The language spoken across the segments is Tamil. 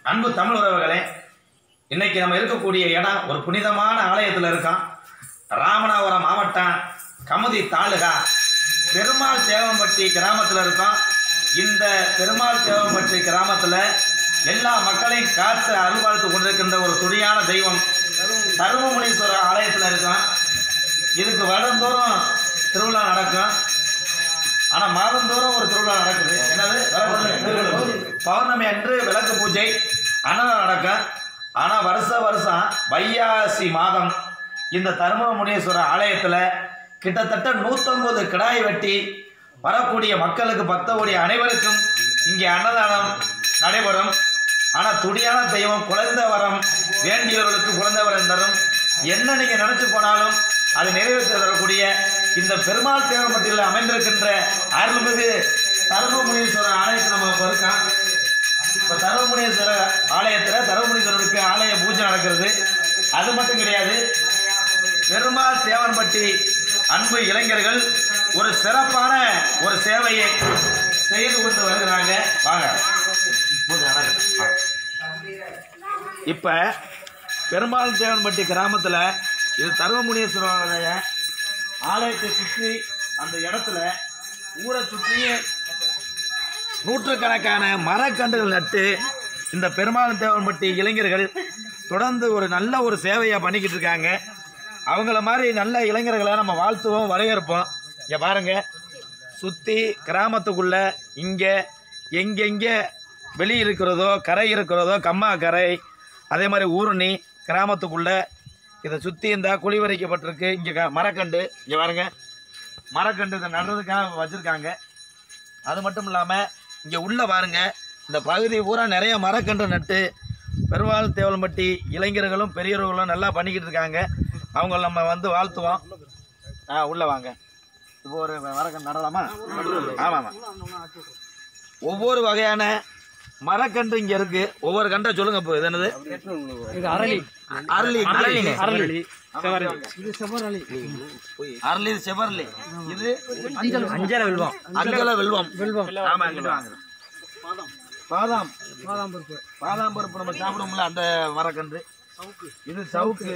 அன்பு தமிழ் உறவுகளே இன்னைக்கு நம்ம இருக்கக்கூடிய இடம் ஒரு புனிதமான ஆலயத்தில் இருக்கோம் ராமநாதபுரம் மாவட்டம் கமுதி தாலுகா பெருமாள் தேவம்பட்டி கிராமத்தில் இருக்கோம் இந்த பெருமாள் தேவம்பட்டி கிராமத்தில் எல்லா மக்களையும் காத்து அருள்வாழ்த்து கொண்டிருக்கின்ற ஒரு துடியான தெய்வம் சர்வமுனீஸ்வரர் ஆலயத்தில் இருக்கோம் இதுக்கு வருடந்தோறும் திருவிழா நடக்கும் ஆனா மாதந்தோறும் ஒரு திருவிழா நடக்குது என்னது விளக்கு- பௌர்ணமி அன்று விளக்கு பூஜை அன்னதானம் நடக்கும் ஆனா வருஷ வருஷம் வையாசி மாதம் இந்த தர்மமுனீஸ்வரர் ஆலயத்துல கிட்டத்தட்ட நூத்தொன்பது கிடாய் வெட்டி வரக்கூடிய மக்களுக்கு பக்தக்கூடிய அனைவருக்கும் இங்கே அன்னதானம் நடைபெறும் ஆனா துடியான தெய்வம் குழந்தை வரம் வேண்டியவர்களுக்கு குழந்தை வரம் தரும் என்ன நீங்க நினைச்சு போனாலும் அது நிறைவேற்றி தரக்கூடிய இந்த பெருமாள் தேவம்பட்டியில் அமைந்திருக்கின்ற அருள்மிகு தர்மமுனீஸ்வரர் ஆலயத்தில் நம்ம இப்ப இருக்கோம் இப்ப தர்மமுனீஸ்வரர் ஆலயத்துல தர்மமுனீஸ்வரருக்கு ஆலய பூஜை நடக்கிறது அது மட்டும் கிடையாது பெருமாள் தேவன்பட்டி அன்பு இளைஞர்கள் ஒரு சிறப்பான ஒரு சேவையை செய்து கொண்டு வருகிறாங்க வாங்க பூஜை நடக்குது. வாங்க. இப்ப பெருமாள் தேவன்பட்டி கிராமத்துல இது தர்மமுனீஸ்வரருடைய ஆலயத்தை சுற்றி அந்த இடத்துல ஊரை சுற்றி நூற்றுக்கணக்கான மரக்கன்றுகள் நட்டு இந்த பெருமாள் தேவன்பட்டி இளைஞர்கள் தொடர்ந்து ஒரு நல்ல ஒரு சேவையை பண்ணிக்கிட்டு இருக்காங்க அவங்கள மாதிரி நல்ல இளைஞர்களை நம்ம வாழ்த்துவோம் வரவேற்போம் இங்க பாருங்க சுற்றி கிராமத்துக்குள்ள இங்கே எங்கெங்கே வெளி இருக்கிறதோ கரை இருக்கிறதோ கம்மா கரை அதே மாதிரி ஊரணி கிராமத்துக்குள்ள இதை சுற்றி இந்த குழி வைக்கப்பட்டிருக்கு இங்கே மரக்கண்டு இங்கே பாருங்க மரக்கண்டு இதை நடுறதுக்காக வச்சுருக்காங்க அது மட்டும் இல்லாமல் இங்கே உள்ள பாருங்க இந்த பகுதி பூரா நிறைய மரக்கன்று நட்டு பெருமாள் தேவலம்பட்டி இளைஞர்களும் பெரியவர்களும் நல்லா பண்ணிக்கிட்டு இருக்காங்க அவங்கள நம்ம வந்து வாழ்த்துவோம் ஆ உள்ள வாங்க இப்போ ஒரு மரக்கன்று நடலாமா ஆமாம் ஆமாம் ஒவ்வொரு வகையான மரக்கன்று இங்க இருக்கு ஒவ்வொரு கண்டை சொல்லுங்க இப்போ இது என்னது அரளி அரளி அரளி அரளி செவரளி இது அஞ்சல வில்வம் அஞ்சல வெல்வம் வெல்வம் ஆமா இங்கிட்டு வாங்க பாதாம் பாதாம் பருப்பு பாதாம் பருப்பு நம்ம சாப்பிடுவோம்ல அந்த மரக்கன்று இது சவுக்கு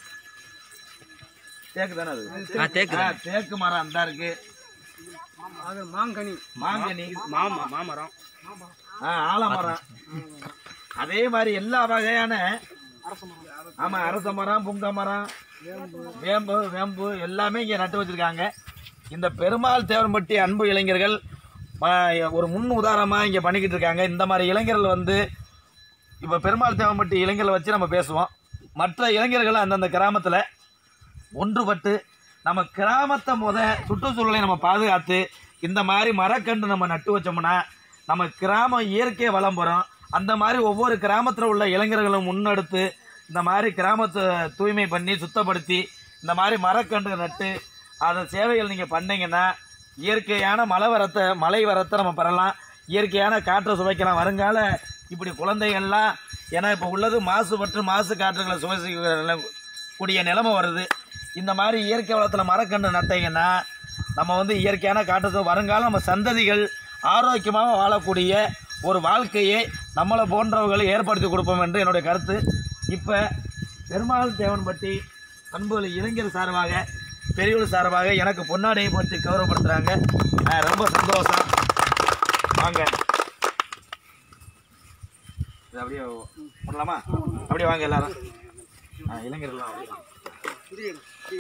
தேக்கு தானே அது ஆ, தேக்கு ஆ, தேக்கு மரம் அந்த இருக்கு அது மாங்கனி மாங்கனி மாமா மாமரம் ஆ, ஆலமரம் அதே மாதிரி எல்லா வகையான ஆமா அரச மரம் புங்க மரம் வேம்பு வேம்பு எல்லாமே இங்க நட்டு வச்சிருக்காங்க இந்த பெருமாள் தேவன்பட்டி அன்பு இளைஞர்கள் ஆ, ஒரு முன் உதாரணமா இங்க பண்ணிக்கிட்டு இருக்காங்க இந்த மாதிரி இளைஞர்கள் வந்து இப்ப பெருமாள் தேவன்பட்டி இளைஞர்களை வச்சு நம்ம பேசுவோம் மற்ற இளைஞர்கள் அந்தந்த கிராமத்துல ஒன்றுபட்டு நம்ம கிராமத்தை முத சுற்றுச்சூழலை நம்ம பாதுகாத்து இந்த மாதிரி மரக்கன்று நம்ம நட்டு வச்சோம்னா நம்ம கிராமம் இயற்கை வளம் பெறும் அந்த மாதிரி ஒவ்வொரு கிராமத்தில் உள்ள இளைஞர்களும் முன்னெடுத்து இந்த மாதிரி கிராமத்தை தூய்மை பண்ணி சுத்தப்படுத்தி இந்த மாதிரி மரக்கன்று நட்டு அதை சேவைகள் நீங்கள் பண்ணீங்கன்னா இயற்கையான மழை வரத்தை மழை வரத்தை நம்ம பெறலாம் இயற்கையான காற்றை சுவைக்கலாம் வருங்கால இப்படி குழந்தைகள்லாம் ஏன்னா இப்போ உள்ளது மாசுபட்டு மாசு காற்றுகளை சுவாசிக்கிற கூடிய நிலைமை வருது இந்த மாதிரி இயற்கை வளத்தில் மரக்கன்று நட்டீங்கன்னா நம்ம வந்து இயற்கையான காற்று வருங்காலம் நம்ம சந்ததிகள் ஆரோக்கியமாக வாழக்கூடிய ஒரு வாழ்க்கையை நம்மளை போன்றவர்களை ஏற்படுத்தி கொடுப்போம் என்று என்னுடைய கருத்து இப்போ பெருமாள் தேவன்பட்டி அன்புகள் இளைஞர் சார்பாக பெரியவர் சார்பாக எனக்கு பொன்னாடையை பற்றி கௌரவப்படுத்துகிறாங்க ஆஹ் ரொம்ப சந்தோஷம் வாங்க இது அப்படியே பண்ணலாமா அப்படியே வாங்க எல்லாரும் ஆ, இளைஞர்கள்லாம் அப்படியே.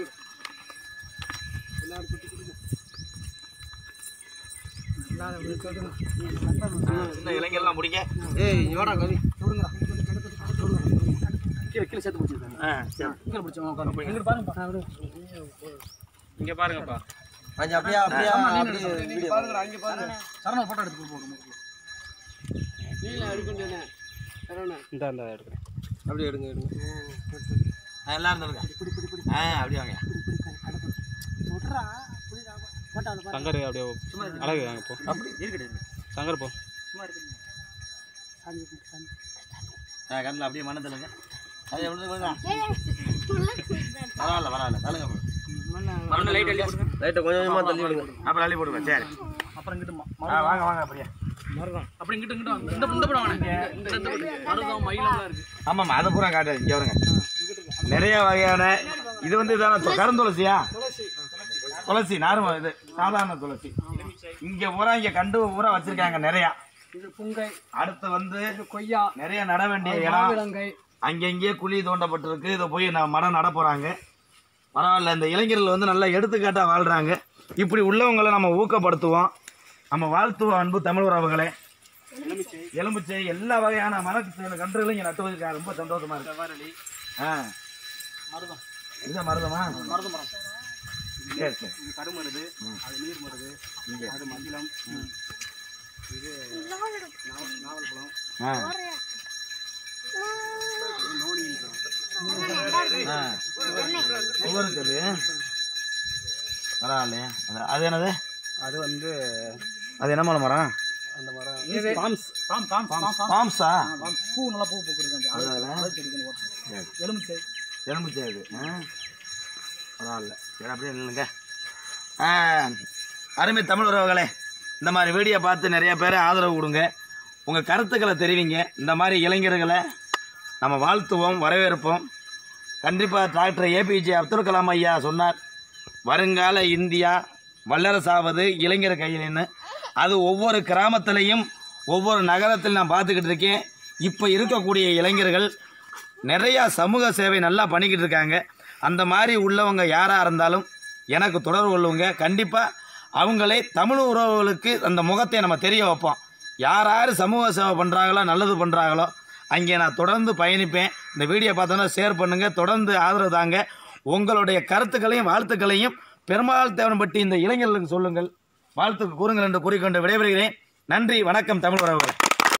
சின்ன இளைஞர்லாம் முடிங்க ஏய் யோடா கவி கீழே கீழே சேர்த்து பிடிச்சிருக்காங்க ஆ சரி கீழே பிடிச்சவங்க உட்காந்து இங்க பாருங்கப்பா இங்க பாருங்கப்பா கொஞ்சம் அப்படியே அப்படியே அப்படியே வீடியோ பாருங்க அங்க பாருங்க சரண போட்டோ எடுத்து போடுங்க நீல எடுக்கணும் சரண இந்த இந்த எடுக்கிறேன் அப்படியே எடுங்க எடுங்க ஆ, எல்லாரும் இருங்க ஆ அப்படியே வாங்க சங்கர் அப்படியே அழகு வாங்க போ அப்படி இருக்கட்டும் சங்கர் போ ஆ கண்ணில் அப்படியே மண்ணை தள்ளுங்க அது எவ்வளோ விழுங்க பரவாயில்ல பரவாயில்ல தள்ளுங்க மண்ணை லைட் அள்ளி போடுங்க லைட்டை கொஞ்சம் கொஞ்சமாக தள்ளி விடுங்க அப்புறம் அள்ளி போடுங்க சரி அப்புறம் கிட்ட ஆ வாங்க வாங்க அப்படியே அப்படி இங்கிட்டு இங்கிட்டு வாங்க. இந்த இந்த படம் வேணாம் இந்த இந்த படம் மருதம் மயிலம்லாம் இருக்கு ஆமாம்மா அதை பூரா காட்டு இங்கே வருங்க நிறைய வகையான இது வந்து இதான து- கருந்துளசியா துளசி நார்மல் இது சாதாரண துளசி இங்க பூரா இங்க கண்டு பூரா வச்சிருக்காங்க நிறைய இது புங்கை அடுத்து வந்து கொய்யா நிறைய நட வேண்டிய இடம் மாவிலங்கை அங்கங்கே குழி தோண்டப்பட்டிருக்கு இதை போய் நான் மரம் நட போறாங்க பரவாயில்ல இந்த இளைஞர்கள் வந்து நல்லா எடுத்துக்காட்டா வாழ்றாங்க இப்படி உள்ளவங்களை நம்ம ஊக்கப்படுத்துவோம் நம்ம வாழ்த்துவோம் அன்பு தமிழ் உறவுகளே எலுமிச்சை எல்லா வகையான மர கன்றுகளும் இங்க நட்டு வச்சிருக்காங்க ரொம்ப சந்தோஷமா இருக்கு ஆ மருதம் இது மருதமா மருத மரம் சரி சரி இது கருமருது அது நீர் மருது இங்க அது மகிழம் இது நாவல் நாவல் பழம் ஆ இது நோனின்றான் ஆ சுகர் இருக்குது பரவாயில்லையே அது அது என்னது அது வந்து அது என்ன மரம் மரம் அந்த மரம் palms palm palm palm palm பாம்ஸா பாம் பூ நல்லா பூ பூக்குறது அது அதில் அது செடிக்கணும் போட்டு எலுமிச்சை எலும்புச்சை இது ஆ பரவாயில்ல சரி அப்படியே நில்லுங்க ஆ அருமை தமிழ் உறவுகளே இந்த மாதிரி வீடியோ பார்த்து நிறைய பேர் ஆதரவு கொடுங்க உங்கள் கருத்துக்களை தெரிவிங்க இந்த மாதிரி இளைஞர்களை நம்ம வாழ்த்துவோம் வரவேற்போம் கண்டிப்பாக டாக்டர் ஏபிஜே அப்துல் கலாம் ஐயா சொன்னார் வருங்கால இந்தியா வல்லரசாவது இளைஞர் கையில்னு அது ஒவ்வொரு கிராமத்திலையும் ஒவ்வொரு நகரத்தில் நான் பார்த்துக்கிட்டு இருக்கேன் இப்போ இருக்கக்கூடிய இளைஞர்கள் நிறையா சமூக சேவை நல்லா பண்ணிக்கிட்டு இருக்காங்க அந்த மாதிரி உள்ளவங்க யாராக இருந்தாலும் எனக்கு தொடர்பு கொள்ளுங்க கண்டிப்பாக அவங்களே தமிழ் உறவுகளுக்கு அந்த முகத்தை நம்ம தெரிய வைப்போம் யார் யார் சமூக சேவை பண்ணுறாங்களோ நல்லது பண்ணுறாங்களோ அங்கே நான் தொடர்ந்து பயணிப்பேன் இந்த வீடியோ பார்த்தோன்னா ஷேர் பண்ணுங்கள் தொடர்ந்து ஆதரவு தாங்க உங்களுடைய கருத்துக்களையும் வாழ்த்துக்களையும் பெருமாள் தேவன்பட்டி இந்த இளைஞர்களுக்கு சொல்லுங்கள் வாழ்த்துக்கு கூறுங்கள் என்று கூறிக்கொண்டு விடைபெறுகிறேன் நன்றி வணக்கம் தமிழ் உறவுகளை